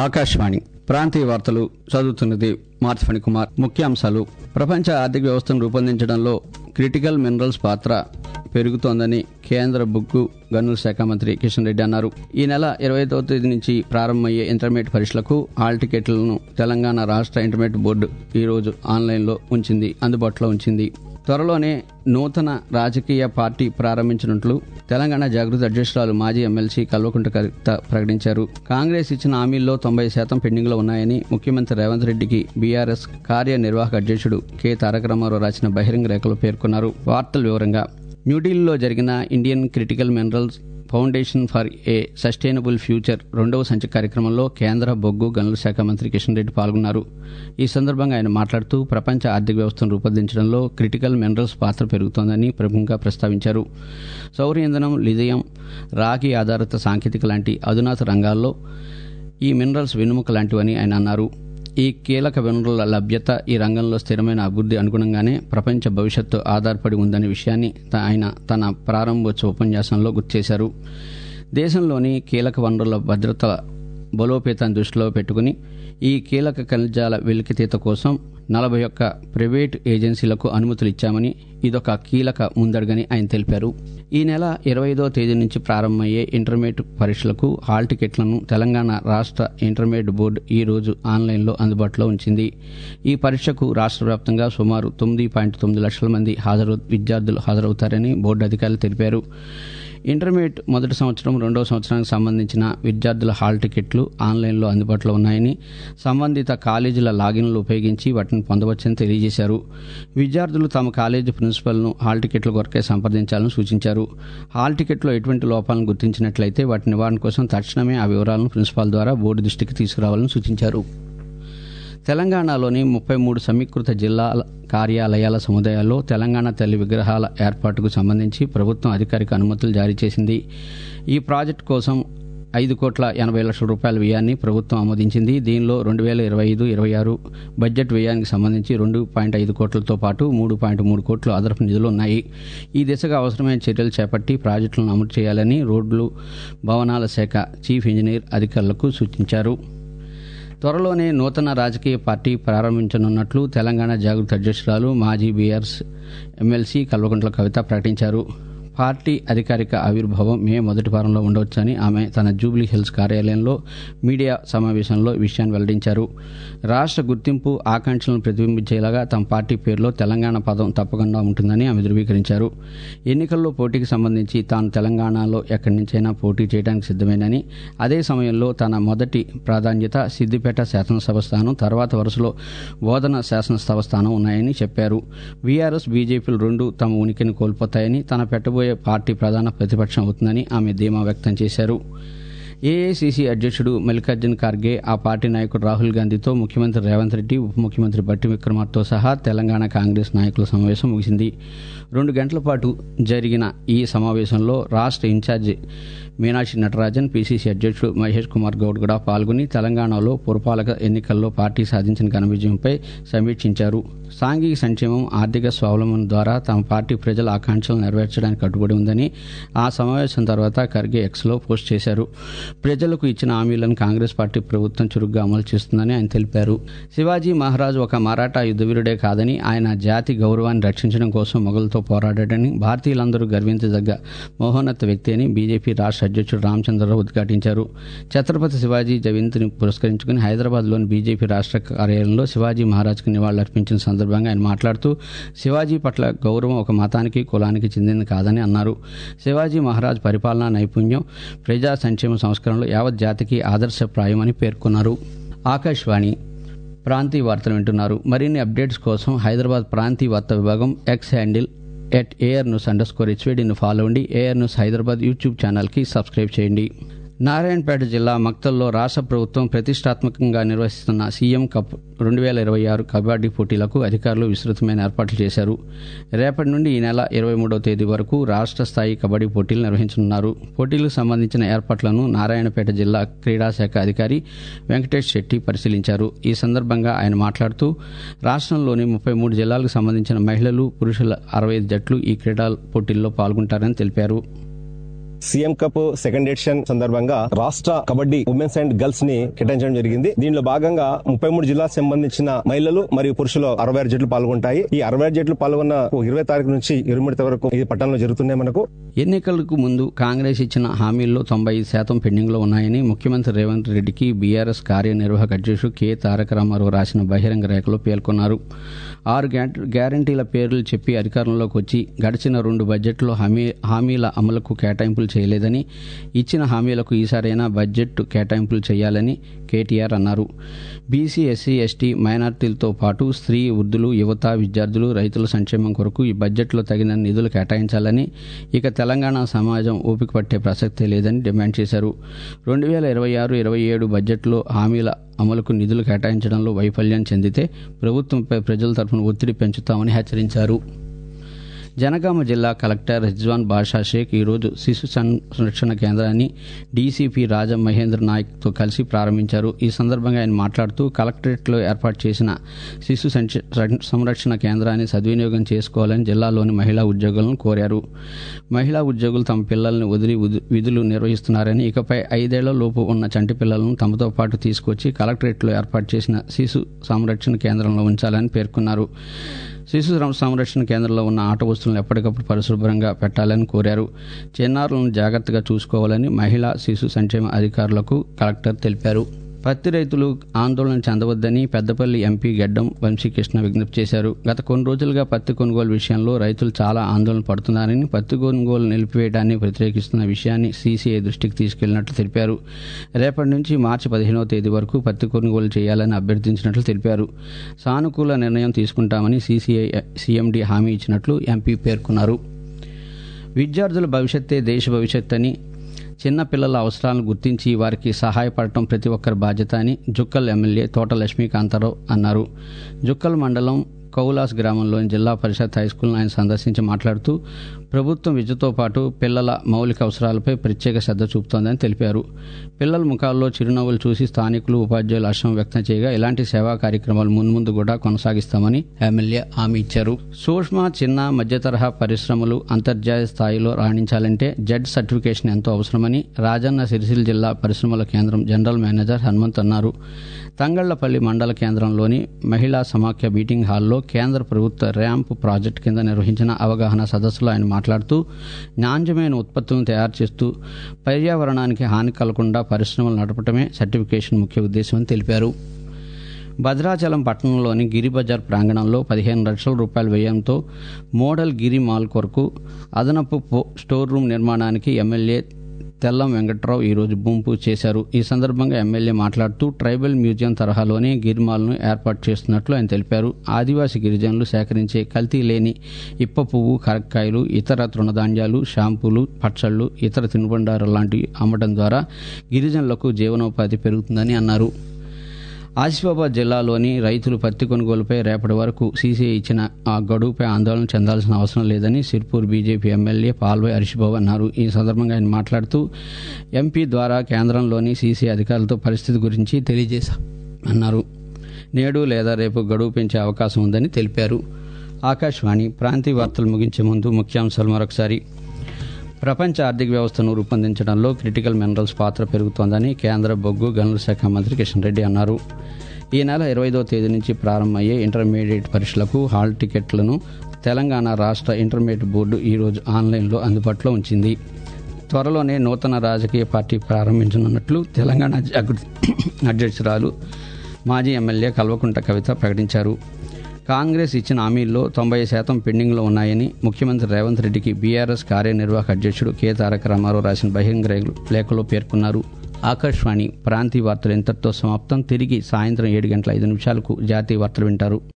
ఆకాశవాణి ప్రాంతీయ వార్తలు చదువుతున్నది మార్చఫణి కుమార్ ముఖ్యాంశాలు ప్రపంచ ఆర్థిక వ్యవస్థను రూపొందించడంలో క్రిటికల్ మినరల్స్ పాత్ర పెరుగుతోందని కేంద్ర బుగ్గు గనుల శాఖ మంత్రి కిషన్ రెడ్డి అన్నారు ఈ నెల ఇరవై తేదీ నుంచి ప్రారంభమయ్యే ఇంటర్మీడియట్ పరీక్షలకు హాల్ టికెట్లను తెలంగాణ రాష్ట్ర ఇంటర్మీడియట్ బోర్డు ఈ రోజు ఆన్లైన్లో ఉంచింది అందుబాటులో ఉంచింది త్వరలోనే నూతన రాజకీయ పార్టీ ప్రారంభించినట్లు తెలంగాణ జాగృతి అధ్యక్షురాలు మాజీ ఎమ్మెల్సీ కల్వకుంట కవిత ప్రకటించారు కాంగ్రెస్ ఇచ్చిన హామీల్లో తొంభై శాతం పెండింగ్లో ఉన్నాయని ముఖ్యమంత్రి రేవంత్ రెడ్డికి బీఆర్ఎస్ కార్యనిర్వాహక అధ్యక్షుడు కె తారక రామారావు రాసిన బహిరంగ లేఖలో పేర్కొన్నారు వార్తల వివరంగా న్యూఢిల్లీలో జరిగిన Indian critical minerals foundation for a sustainable future రెండవ సంచి కార్యక్రమంలో కేంద్ర బొగ్గు గనుల శాఖ మంత్రి కిషన్ రెడ్డి పాల్గొన్నారు ఈ సందర్భంగా ఆయన మాట్లాడుతూ ప్రపంచ ఆర్థిక వ్యవస్థను రూపొందించడంలో క్రిటికల్ మినరల్స్ పాత్ర పెరుగుతోందని ప్రముఖంగా ప్రస్తావించారు సౌర ఇంధనం లిథియం రాగి ఆధారిత సాంకేతిక లాంటి అధునాత రంగాల్లో ఈ మినరల్స్ వెన్నుముక లాంటివని ఆయన అన్నారు ఈ కీలక వనరుల లభ్యత ఈ రంగంలో స్థిరమైన అభివృద్ధి అనుగుణంగానే ప్రపంచ భవిష్యత్తు ఆధారపడి ఉందనే విషయాన్ని త- ఆయన తన ప్రారంభోత్సవ ఉపన్యాసంలో గుర్తు చేశారు దేశంలోని కీలక వనరుల భద్రత బలోపేతాన్ని దృష్టిలో పెట్టుకుని ఈ కీలక ఖనిజాల వెలికితీత కోసం నలభై ఒక్క ప్రైవేటు ఏజెన్సీలకు అనుమతులు ఇచ్చామని ఇదొక కీలక ముందడుగని ఆయన తెలిపారు ఈ నెల ఇరవై ఐదో తేదీ నుంచి ప్రారంభమయ్యే ఇంటర్మీడియట్ పరీక్షలకు హాల్ టికెట్లను తెలంగాణ రాష్ట్ర ఇంటర్మీడియట్ బోర్డు ఈ రోజు ఆన్లైన్లో అందుబాటులో ఉంచింది ఈ పరీక్షకు రాష్ట్ర వ్యాప్తంగా సుమారు తొమ్మిది పాయింట్ తొమ్మిది లక్షల మంది హాజరు విద్యార్థులు హాజరవుతారని బోర్డు అధికారులు తెలిపారు ఇంటర్మీడియట్ మొదటి సంవత్సరం రెండవ సంవత్సరానికి సంబంధించిన విద్యార్థుల హాల్ టికెట్లు ఆన్లైన్లో అందుబాటులో ఉన్నాయని సంబంధిత కాలేజీల లాగిన్లు ఉపయోగించి వాటిని పొందవచ్చని తెలియజేశారు విద్యార్థులు తమ కాలేజీ ప్రిన్సిపల్ను హాల్ టికెట్ల కొరకే సంప్రదించాలని సూచించారు హాల్ టికెట్లో ఎటువంటి లోపాలను గుర్తించినట్లయితే వాటి నివారణ కోసం తక్షణమే ఆ వివరాలను ప్రిన్సిపాల్ ద్వారా బోర్డు దృష్టికి తీసుకురావాలని సూచించారు తెలంగాణలోని ముప్పై మూడు సమీకృత జిల్లాల కార్యాలయాల సముదాయాల్లో తెలంగాణ తల్లి విగ్రహాల ఏర్పాటుకు సంబంధించి ప్రభుత్వం అధికారిక అనుమతులు జారీ చేసింది ఈ ప్రాజెక్టు కోసం ఐదు కోట్ల ఎనభై లక్షల రూపాయల వ్యయాన్ని ప్రభుత్వం ఆమోదించింది దీనిలో రెండు వేల ఇరవై ఐదు ఇరవై ఆరు బడ్జెట్ వ్యయానికి సంబంధించి రెండు పాయింట్ ఐదు కోట్లతో పాటు మూడు పాయింట్ మూడు కోట్లు అదనపు నిధులు ఉన్నాయి ఈ దిశగా అవసరమైన చర్యలు చేపట్టి ప్రాజెక్టులను అమలు చేయాలని రోడ్లు భవనాల శాఖ చీఫ్ ఇంజనీర్ అధికారులకు సూచించారు త్వరలోనే నూతన రాజకీయ పార్టీ ప్రారంభించనున్నట్లు తెలంగాణ జాగృతి అధ్యక్షురాలు మాజీ బీఆర్ఎస్ ఎమ్మెల్సీ కల్వకుంట్ల కవిత ప్రకటించారు పార్టీ అధికారిక ఆవిర్భావం మే మొదటి వారంలో ఉండవచ్చని ఆమె తన జూబ్లీ హిల్స్ కార్యాలయంలో మీడియా సమావేశంలో ఈ విషయాన్ని వెల్లడించారు రాష్ట్ర గుర్తింపు ఆకాంక్షలను ప్రతిబింబించేలాగా తమ పార్టీ పేరులో తెలంగాణ పదం తప్పకుండా ఉంటుందని ఆమె ధృవీకరించారు ఎన్నికల్లో పోటీకి సంబంధించి తాను తెలంగాణలో ఎక్కడి నుంచైనా పోటీ చేయడానికి సిద్ధమేనని అదే సమయంలో తన మొదటి ప్రాధాన్యత సిద్దిపేట శాసనసభ స్థానం తర్వాత వరుసలో బోధన శాసనసభ స్థానం ఉన్నాయని చెప్పారు బీఆర్ఎస్ బీజేపీలు రెండు తమ ఉనికిని కోల్పోతాయని తన పెట్టబోయే పార్టీ ప్రధాన ప్రతిపక్షం అవుతుందని ఆమె ధీమా వ్యక్తం చేశారు ఏఐసీసీ అధ్యక్షుడు మల్లికార్జున్ ఖార్గే ఆ పార్టీ నాయకుడు రాహుల్ గాంధీతో ముఖ్యమంత్రి రేవంత్ రెడ్డి ఉప ముఖ్యమంత్రి బట్టి విక్రమార్తో సహా తెలంగాణ కాంగ్రెస్ నాయకుల సమావేశం ముగిసింది రెండు గంటల పాటు జరిగిన ఈ సమావేశంలో రాష్ట్ర ఇన్ఛార్జి మీనాక్షి నటరాజన్ పీసీసీ అధ్యక్షుడు మహేష్ కుమార్ గౌడ్ కూడా పాల్గొని తెలంగాణలో పురపాలక ఎన్నికల్లో పార్టీ సాధించిన ఘన విజయంపై సమీక్షించారు సాంఘిక సంక్షేమం ఆర్థిక స్వావలంబన ద్వారా తమ పార్టీ ప్రజల ఆకాంక్షలు నెరవేర్చడానికి కట్టుబడి ఉందని ఆ సమావేశం తర్వాత ఖర్గే ఎక్స్లో పోస్ట్ చేశారు ప్రజలకు ఇచ్చిన హామీలను కాంగ్రెస్ పార్టీ ప్రభుత్వం చురుగ్గా అమలు చేస్తుందని ఆయన తెలిపారు శివాజీ మహారాజ్ ఒక మరాఠా యుద్ధవీరుడే కాదని ఆయన జాతి గౌరవాన్ని రక్షించడం కోసం మొఘలతో పోరాడాడని భారతీయులందరూ గర్వించదగ్గ మహోన్నత వ్యక్తి అని బీజేపీ రాష్ట్ర అధ్యక్షుడు రామచంద్రరావు ఉద్ఘాటించారు ఛత్రపతి శివాజీ జయంతిని పురస్కరించుకుని హైదరాబాద్లోని బీజేపీ రాష్ట్ర కార్యాలయంలో శివాజీ మహారాజ్కు నివాళులర్పించిన సందర్భంగా ఆయన మాట్లాడుతూ శివాజీ పట్ల గౌరవం ఒక మతానికి కులానికి చెందింది కాదని అన్నారు శివాజీ మహారాజ్ పరిపాలనా నైపుణ్యం ప్రజా సంక్షేమ సంస్కరణలు యావత్ జాతికి ఆదర్శప్రాయమని పేర్కొన్నారు ఆకాశవాణి ప్రాంతీయ వార్తలు వింటున్నారు మరిన్ని అప్డేట్స్ కోసం హైదరాబాద్ ప్రాంతీయ వార్తా విభాగం X handle at AIR news under score హెచ్వేడిని ఫాలో అవ్వండి ఏఆర్ న్యూస్ హైదరాబాద్ యూట్యూబ్ ఛానల్కి సబ్స్క్రైబ్ చేయండి నారాయణపేట జిల్లా మక్తల్లో రాష్ట్ర ప్రభుత్వం ప్రతిష్టాత్మకంగా నిర్వహిస్తున్న సీఎం కప్ రెండు వేల ఇరవై ఆరు కబడ్డీ పోటీలకు అధికారులు విస్తృతమైన ఏర్పాట్లు చేశారు రేపటి నుండి ఈ నెల ఇరవై మూడవ తేదీ వరకు రాష్ట్ర స్థాయి కబడ్డీ పోటీలు నిర్వహించనున్నారు పోటీలకు సంబంధించిన ఏర్పాట్లను నారాయణపేట జిల్లా క్రీడాశాఖ అధికారి వెంకటేష్ శెట్టి పరిశీలించారు ఈ సందర్భంగా ఆయన మాట్లాడుతూ రాష్ట్రంలోని ముప్పై మూడు జిల్లాలకు సంబంధించిన మహిళలు పురుషుల అరవై ఐదు జట్లు ఈ క్రీడా పోటీల్లో పాల్గొంటారని తెలిపారు సీఎం కప్ సెకండ్ ఎడిషన్ సందర్భంగా రాష్ట్ర కబడ్డీ ఉమెన్స్ అండ్ గర్ల్స్ ని కేటాయించడం జరిగింది దీనిలో భాగంగా ముప్పై మూడు జిల్లాలకు సంబంధించిన మహిళలు మరియు పురుషులు అరవై ఆరు జట్లు పాల్గొంటాయి ఈ అరవై ఆరు జట్లు పాల్గొన్న ఇరవై తారీఖు నుంచి ఇరవై మూడు వరకు ఈ పట్టణంలో జరుగుతున్నాయి మనకు ఎన్నికలకు ముందు కాంగ్రెస్ ఇచ్చిన హామీల్లో తొంభై ఐదు శాతం పెండింగ్లో ఉన్నాయని ముఖ్యమంత్రి రేవంత్ రెడ్డికి బీఆర్ఎస్ కార్యనిర్వాహక అధ్యక్షుడు కె తారక రామారావు రాసిన బహిరంగ రేఖలో పేర్కొన్నారు ఆరు గ్యార- గ్యారంటీల పేర్లు చెప్పి అధికారంలోకి వచ్చి గడిచిన రెండు బడ్జెట్లో హామీ హామీల అమలుకు కేటాయింపులు చేయలేదని ఇచ్చిన హామీలకు ఈసారైనా బడ్జెట్ కేటాయింపులు చేయాలని కేటీఆర్ అన్నారు బీసీ ఎస్సీ ఎస్టీ మైనార్టీలతో పాటు స్త్రీ వృద్ధులు యువత విద్యార్థులు రైతుల సంక్షేమం కొరకు ఈ బడ్జెట్లో తగిన నిధులు కేటాయించాలని ఇక తెలంగాణ సమాజం ఓపిక పట్టే ప్రసక్తే లేదని డిమాండ్ చేశారు రెండు వేల ఇరవై ఆరు ఇరవై ఏడు బడ్జెట్లో హామీల అమలుకు నిధులు కేటాయించడంలో వైఫల్యం చెందితే ప్రభుత్వంపై ప్రజల తరఫున ఒత్తిడి పెంచుతామని హెచ్చరించారు జనగామ జిల్లా కలెక్టర్ రిజ్వాన్ బాషా షేక్ ఈరోజు శిశు సంరక్షణ కేంద్రాన్ని డీసీపీ రాజా మహేంద్ర నాయక్తో కలిసి ప్రారంభించారు ఈ సందర్భంగా ఆయన మాట్లాడుతూ కలెక్టరేట్లో ఏర్పాటు చేసిన శిశు సంచ- సంరక్షణ కేంద్రాన్ని సద్వినియోగం చేసుకోవాలని జిల్లాలోని మహిళా ఉద్యోగులను కోరారు మహిళా ఉద్యోగులు తమ పిల్లల్ని వదిలి ఉద్- విధులు నిర్వహిస్తున్నారని ఇకపై ఐదేళ్ల లోపు ఉన్న చంటి పిల్లలను తమతో పాటు తీసుకొచ్చి కలెక్టరేట్లో ఏర్పాటు చేసిన శిశు సంరక్షణ కేంద్రంలో ఉంచాలని పేర్కొన్నారు శిశు సం- సంరక్షణ కేంద్రంలో ఉన్న ఆట వస్తువులను ఎప్పటికప్పుడు పరిశుభ్రంగా పెట్టాలని కోరారు చిన్నారులను జాగ్రత్తగా చూసుకోవాలని మహిళా శిశు సంక్షేమ అధికారులకు కలెక్టర్ తెలిపారు పత్తి రైతులు ఆందోళన చెందవద్దని పెద్దపల్లి ఎంపీ గడ్డం వంశీకృష్ణ విజ్ఞప్తి చేశారు గత కొన్ని రోజులుగా పత్తి కొనుగోలు విషయంలో రైతులు చాలా ఆందోళన పడుతున్నారని పత్తి కొనుగోలు నిలిపివేయడాన్ని వ్యతిరేకిస్తున్న విషయాన్ని సీసీఐ దృష్టికి తీసుకెళ్లినట్లు తెలిపారు రేపటి నుంచి మార్చి పదిహేనవ తేదీ వరకు పత్తి కొనుగోలు చేయాలని అభ్యర్థించినట్లు తెలిపారు సానుకూల నిర్ణయం తీసుకుంటామని సీసీఐ సీఎండీ హామీ ఇచ్చినట్లు ఎంపీ పేర్కొన్నారు విద్యార్థుల భవిష్యత్తే దేశ భవిష్యత్ అని చిన్న పిల్లల అవసరాలను గుర్తించి వారికి సహాయపడటం ప్రతి ఒక్కరి బాధ్యత అని జుక్కల్ ఎమ్మెల్యే తోట లక్ష్మీకాంతారావు అన్నారు జుక్కల్ మండలం కౌలాస్ గ్రామంలోని జిల్లా పరిషత్ హైస్కూల్ను ఆయన సందర్శించి మాట్లాడుతూ ప్రభుత్వం విద్యతో పాటు పిల్లల మౌలిక అవసరాలపై ప్రత్యేక శ్రద్ధ చూపుతోందని తెలిపారు పిల్లల ముఖాల్లో చిరునవ్వులు చూసి స్థానికులు ఉపాధ్యాయులు హర్షం వ్యక్తం చేయగా ఇలాంటి సేవా కార్యక్రమాలు మున్ముందు కూడా కొనసాగిస్తామని ఎమ్మెల్యే హామీ ఇచ్చారు సూక్ష్మ చిన్న మధ్య తరహా పరిశ్రమలు అంతర్జాతీయ స్థాయిలో రాణించాలంటే జెడ్ సర్టిఫికేషన్ ఎంతో అవసరమని రాజన్న సిరిసిల్ల జిల్లా పరిశ్రమల కేంద్రం జనరల్ మేనేజర్ హనుమంత్ అన్నారు తంగళ్లపల్లి మండల కేంద్రంలోని మహిళా సమాఖ్య మీటింగ్ హాల్లో కేంద్ర ప్రభుత్వ ర్యాంప్ ప్రాజెక్టు కింద నిర్వహించిన అవగాహన సదస్సులో ఆయన మాట్లాడుతూ నాణ్యమైన ఉత్పత్తులను తయారు చేస్తూ పర్యావరణానికి హాని కలగకుండా పరిశ్రమలు నడపడమే సర్టిఫికేషన్ ముఖ్య ఉద్దేశమని తెలిపారు భద్రాచలం పట్టణంలోని గిరి బజార్ ప్రాంగణంలో పదిహేను లక్షల రూపాయల వ్యయంతో మోడల్ గిరి మాల్ కొరకు అదనపు పో- స్టోర్ రూమ్ నిర్మాణానికి ఎమ్మెల్యే తెల్లం వెంకట్రావు ఈరోజు భూమి పూజ చేశారు ఈ సందర్భంగా ఎమ్మెల్యే మాట్లాడుతూ ట్రైబల్ మ్యూజియం తరహాలోనే గిరిమాల్ను ఏర్పాటు చేస్తున్నట్లు ఆయన తెలిపారు ఆదివాసీ గిరిజనులు సేకరించే కల్తీ లేని ఇప్ప పువ్వు కరక్కాయలు ఇతర తృణధాన్యాలు షాంపూలు పచ్చళ్ళు ఇతర తినుబండారాలు లాంటివి అమ్మడం ద్వారా గిరిజనులకు జీవనోపాధి పెరుగుతుందని అన్నారు ఆసిఫాబాద్ జిల్లాలోని రైతులు పత్తి కొనుగోలుపై రేపటి వరకు సీసీఐ ఇచ్చిన ఆ గడువుపై ఆందోళన చెందాల్సిన అవసరం లేదని సిర్పూర్ బీజేపీ ఎమ్మెల్యే పాల్వై హరిషబాబు అన్నారు ఈ సందర్భంగా ఆయన మాట్లాడుతూ ఎంపీ ద్వారా కేంద్రంలోని సీసీఐ అధికారులతో పరిస్థితి గురించి తెలియజేశా అన్నారు నేడు లేదా రేపు గడువు పెంచే అవకాశం ఉందని తెలిపారు ఆకాశవాణి ప్రాంతీయ వార్తలు ముగించే ముందు ముఖ్యాంశాలు మరొకసారి ప్రపంచ ఆర్థిక వ్యవస్థను రూపొందించడంలో క్రిటికల్ మినరల్స్ పాత్ర పెరుగుతోందని కేంద్ర బొగ్గు గనుల శాఖ మంత్రి కిషన్ రెడ్డి అన్నారు ఈ నెల ఇరవైదో తేదీ నుంచి ప్రారంభమయ్యే ఇంటర్మీడియట్ పరీక్షలకు హాల్ టికెట్లను తెలంగాణ రాష్ట్ర ఇంటర్మీడియట్ బోర్డు ఈరోజు ఆన్లైన్లో అందుబాటులో ఉంచింది త్వరలోనే నూతన రాజకీయ పార్టీ ప్రారంభించనున్నట్లు తెలంగాణ జాగృతి అధ్యక్షురాలు మాజీ ఎమ్మెల్యే కల్వకుంట కవిత ప్రకటించారు కాంగ్రెస్ ఇచ్చిన హామీల్లో తొంభై శాతం పెండింగ్లో ఉన్నాయని ముఖ్యమంత్రి రేవంత్ రెడ్డికి బీఆర్ఎస్ కార్యనిర్వాహక అధ్యక్షుడు కె తారక రామారావు రాసిన బహిరంగ రేఖ- లేఖలో పేర్కొన్నారు ఆకాశవాణి ప్రాంతీయ వార్తలు ఇంతటితో సమాప్తం తిరిగి సాయంత్రం ఏడు గంటల ఐదు నిమిషాలకు జాతీయ వార్తలు వింటారు